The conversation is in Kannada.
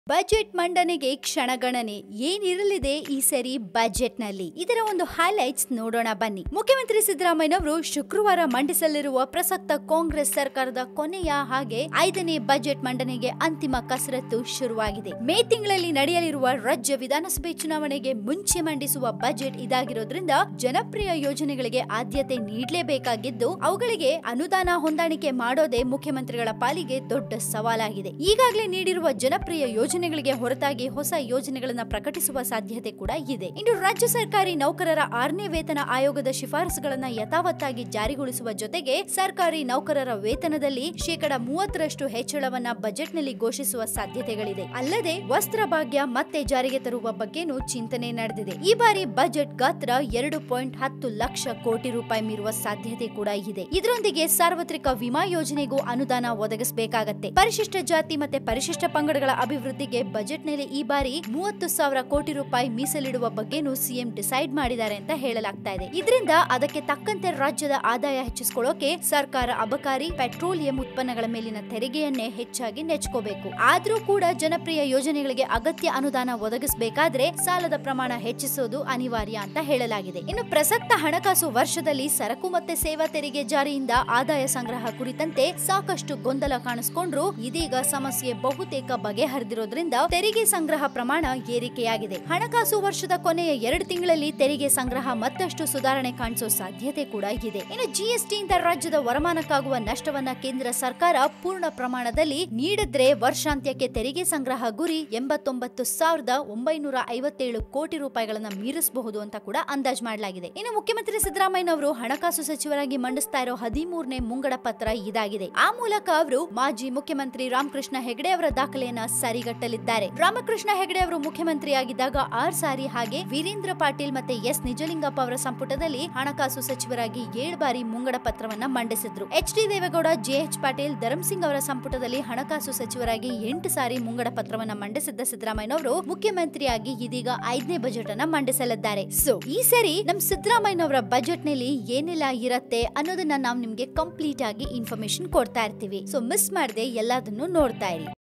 ಬಜೆಟ್ ಮಂಡನೆಗೆ ಕ್ಷಣಗಣನೆ ಏನಿರಲಿದೆ ಈ ಸರಿ ಬಜೆಟ್ ನಲ್ಲಿ ಇದರ ಒಂದು ಹೈಲೈಟ್ಸ್ ನೋಡೋಣ ಬನ್ನಿ ಮುಖ್ಯಮಂತ್ರಿ ಸಿದ್ದರಾಮಯ್ಯನವರು ಶುಕ್ರವಾರ ಮಂಡಿಸಲಿರುವ ಪ್ರಸಕ್ತ ಕಾಂಗ್ರೆಸ್ ಸರ್ಕಾರದ ಕೊನೆಯ ಹಾಗೆ ಐದನೇ ಬಜೆಟ್ ಮಂಡನೆಗೆ ಅಂತಿಮ ಕಸರತ್ತು ಶುರುವಾಗಿದೆ ಮೇ ತಿಂಗಳಲ್ಲಿ ನಡೆಯಲಿರುವ ರಾಜ್ಯ ವಿಧಾನಸಭೆ ಚುನಾವಣೆಗೆ ಮುಂಚೆ ಮಂಡಿಸುವ ಬಜೆಟ್ ಇದಾಗಿರೋದ್ರಿಂದ ಜನಪ್ರಿಯ ಯೋಜನೆಗಳಿಗೆ ಆದ್ಯತೆ ನೀಡಲೇಬೇಕಾಗಿದ್ದು ಅವುಗಳಿಗೆ ಅನುದಾನ ಹೊಂದಾಣಿಕೆ ಮಾಡೋದೇ ಮುಖ್ಯಮಂತ್ರಿಗಳ ಪಾಲಿಗೆ ದೊಡ್ಡ ಸವಾಲಾಗಿದೆ ಈಗಾಗಲೇ ನೀಡಿರುವ ಜನಪ್ರಿಯ ಯೋಜನೆಗಳಿಗೆ ಹೊರತಾಗಿ ಹೊಸ ಯೋಜನೆಗಳನ್ನ ಪ್ರಕಟಿಸುವ ಸಾಧ್ಯತೆ ಕೂಡ ಇದೆ ಇನ್ನು ರಾಜ್ಯ ಸರ್ಕಾರಿ ನೌಕರರ ಆರನೇ ವೇತನ ಆಯೋಗದ ಶಿಫಾರಸುಗಳನ್ನ ಯಥಾವತ್ತಾಗಿ ಜಾರಿಗೊಳಿಸುವ ಜೊತೆಗೆ ಸರ್ಕಾರಿ ನೌಕರರ ವೇತನದಲ್ಲಿ ಶೇಕಡ ಮೂವತ್ತರಷ್ಟು ಹೆಚ್ಚಳವನ್ನ ಬಜೆಟ್ನಲ್ಲಿ ಘೋಷಿಸುವ ಸಾಧ್ಯತೆಗಳಿದೆ ಅಲ್ಲದೆ ವಸ್ತ್ರ ಭಾಗ್ಯ ಮತ್ತೆ ಜಾರಿಗೆ ತರುವ ಬಗ್ಗೆನೂ ಚಿಂತನೆ ನಡೆದಿದೆ ಈ ಬಾರಿ ಬಜೆಟ್ ಗಾತ್ರ ಎರಡು ಪಾಯಿಂಟ್ ಹತ್ತು ಲಕ್ಷ ಕೋಟಿ ರೂಪಾಯಿ ಮೀರುವ ಸಾಧ್ಯತೆ ಕೂಡ ಇದೆ ಇದರೊಂದಿಗೆ ಸಾರ್ವತ್ರಿಕ ವಿಮಾ ಯೋಜನೆಗೂ ಅನುದಾನ ಒದಗಿಸಬೇಕಾಗತ್ತೆ ಪರಿಶಿಷ್ಟ ಜಾತಿ ಮತ್ತೆ ಪರಿಶಿಷ್ಟ ಪಂಗಡಗಳ ಅಭಿವೃದ್ಧಿಗೆ ಬಜೆಟ್ ನಲ್ಲಿ ಈ ಬಾರಿ ಮೂವತ್ತು ಸಾವಿರ ಕೋಟಿ ರೂಪಾಯಿ ಮೀಸಲಿಡುವ ಬಗ್ಗೆನೂ ಸಿಎಂ ಡಿಸೈಡ್ ಮಾಡಿದ್ದಾರೆ ಅಂತ ಹೇಳಲಾಗ್ತಾ ಇದೆ ಇದರಿಂದ ಅದಕ್ಕೆ ತಕ್ಕಂತೆ ರಾಜ್ಯದ ಆದಾಯ ಹೆಚ್ಚಿಸಿಕೊಳ್ಳೋಕೆ ಸರ್ಕಾರ ಅಬಕಾರಿ ಪೆಟ್ರೋಲಿಯಂ ಉತ್ಪನ್ನಗಳ ಮೇಲಿನ ತೆರಿಗೆಯನ್ನೇ ಹೆಚ್ಚಾಗಿ ನೆಚ್ಕೋಬೇಕು ಆದ್ರೂ ಕೂಡ ಜನಪ್ರಿಯ ಯೋಜನೆಗಳಿಗೆ ಅಗತ್ಯ ಅನುದಾನ ಒದಗಿಸಬೇಕಾದ್ರೆ ಸಾಲದ ಪ್ರಮಾಣ ಹೆಚ್ಚಿಸೋದು ಅನಿವಾರ್ಯ ಅಂತ ಹೇಳಲಾಗಿದೆ ಇನ್ನು ಪ್ರಸಕ್ತ ಹಣಕಾಸು ವರ್ಷದಲ್ಲಿ ಸರಕು ಮತ್ತೆ ಸೇವಾ ತೆರಿಗೆ ಜಾರಿಯಿಂದ ಆದಾಯ ಸಂಗ್ರಹ ಕುರಿತಂತೆ ಸಾಕಷ್ಟು ಗೊಂದಲ ಕಾಣಿಸ್ಕೊಂಡ್ರು ಇದೀಗ ಸಮಸ್ಯೆ ಬಹುತೇಕ ಬಗೆಹರಿದಿರೋದ್ರಿಂದ ತೆರಿಗೆ ಸಂಗ್ರಹ ಪ್ರಮಾಣ ಏರಿಕೆಯಾಗಿದೆ ಹಣಕಾಸು ವರ್ಷದ ಕೊನೆಯ ಎರಡು ತಿಂಗಳಲ್ಲಿ ತೆರಿಗೆ ಸಂಗ್ರಹ ಮತ್ತಷ್ಟು ಸುಧಾರಣೆ ಕಾಣಿಸೋ ಸಾಧ್ಯತೆ ಕೂಡ ಇದೆ ಇನ್ನು ಜಿಎಸ್ಟಿಯಿಂದ ರಾಜ್ಯದ ವರಮಾನಕ್ಕಾಗುವ ನಷ್ಟವನ್ನ ಕೇಂದ್ರ ಸರ್ಕಾರ ಪೂರ್ಣ ಪ್ರಮಾಣದಲ್ಲಿ ನೀಡಿದ್ರೆ ವರ್ಷಾಂತ್ಯಕ್ಕೆ ತೆರಿಗೆ ಸಂಗ್ರಹ ಗುರಿ ಎಂಬತ್ತೊಂಬತ್ತು ಸಾವಿರದ ಒಂಬೈನೂರ ಐವತ್ತೇಳು ಕೋಟಿ ರೂಪಾಯಿಗಳನ್ನ ಮೀರಿಸಬಹುದು ಅಂತ ಕೂಡ ಅಂದಾಜು ಮಾಡಲಾಗಿದೆ ಇನ್ನು ಮುಖ್ಯಮಂತ್ರಿ ಸಿದ್ದರಾಮಯ್ಯನವರು ಹಣಕಾಸು ಸಚಿವರಾಗಿ ಮಂಡಿಸ್ತಾ ಇರೋ ಹದಿಮೂರನೇ ಮುಂಗಡ ಪತ್ರ ಇದಾಗಿದೆ ಆ ಮೂಲಕ ಅವರು ಮಾಜಿ ಮುಖ್ಯಮಂತ್ರಿ ರಾಮಕೃಷ್ಣ ಹೆಗಡೆ ಅವರ ದಾಖಲೆಯನ್ನ ಸರಿಗಟ್ಟಲಿದ್ದಾರೆ ರಾಮಕೃಷ್ಣ ಹೆಗಡೆ ಅವರು ಮುಖ್ಯಮಂತ್ರಿಯಾಗಿದ್ದಾಗ ಆರ್ ಸಾರಿ ಹಾಗೆ ವೀರೇಂದ್ರ ಪಾಟೀಲ್ ಮತ್ತೆ ಎಸ್ ನಿಜಲಿಂಗಪ್ಪ ಅವರ ಸಂಪುಟದಲ್ಲಿ ಹಣಕಾಸು ಸಚಿವರಾಗಿ ಏಳು ಬಾರಿ ಮುಂಗಡ ಪತ್ರವನ್ನ ಮಂಡಿಸಿದ್ರು H D Deve Gowda J H Patil Dharam Singh ಅವರ ಸಂಪುಟದಲ್ಲಿ ಹಣಕಾಸು ಸಚಿವರಾಗಿ ಎಂಟು ಸಾರಿ ಮುಂಗಡ ಪತ್ರವನ್ನ ಮಂಡಿಸಿದ್ದ ಸಿದ್ದರಾಮಯ್ಯನವರು ಮುಖ್ಯಮಂತ್ರಿಯಾಗಿ ಇದೀಗ ಐದನೇ ಬಜೆಟ್ ಅನ್ನ ಮಂಡಿಸಲಿದ್ದಾರೆ ಸೊ ಈ ಸರಿ ನಮ್ ಸಿದ್ದರಾಮಯ್ಯನವರ ಬಜೆಟ್ ನಲ್ಲಿ ಏನೆಲ್ಲ ಇರತ್ತೆ ಅನ್ನೋದನ್ನ ನಾವು ನಿಮ್ಗೆ ಕಂಪ್ಲೀಟ್ ಆಗಿ ಇನ್ಫಾರ್ಮೇಶನ್ ಕೊಡ್ತಾ ಇರ್ತೀವಿ ಸೊ ಮಿಸ್ ಮಾಡದೆ ಎಲ್ಲದನ್ನು ನೋಡ್ತಾ ಇರಿ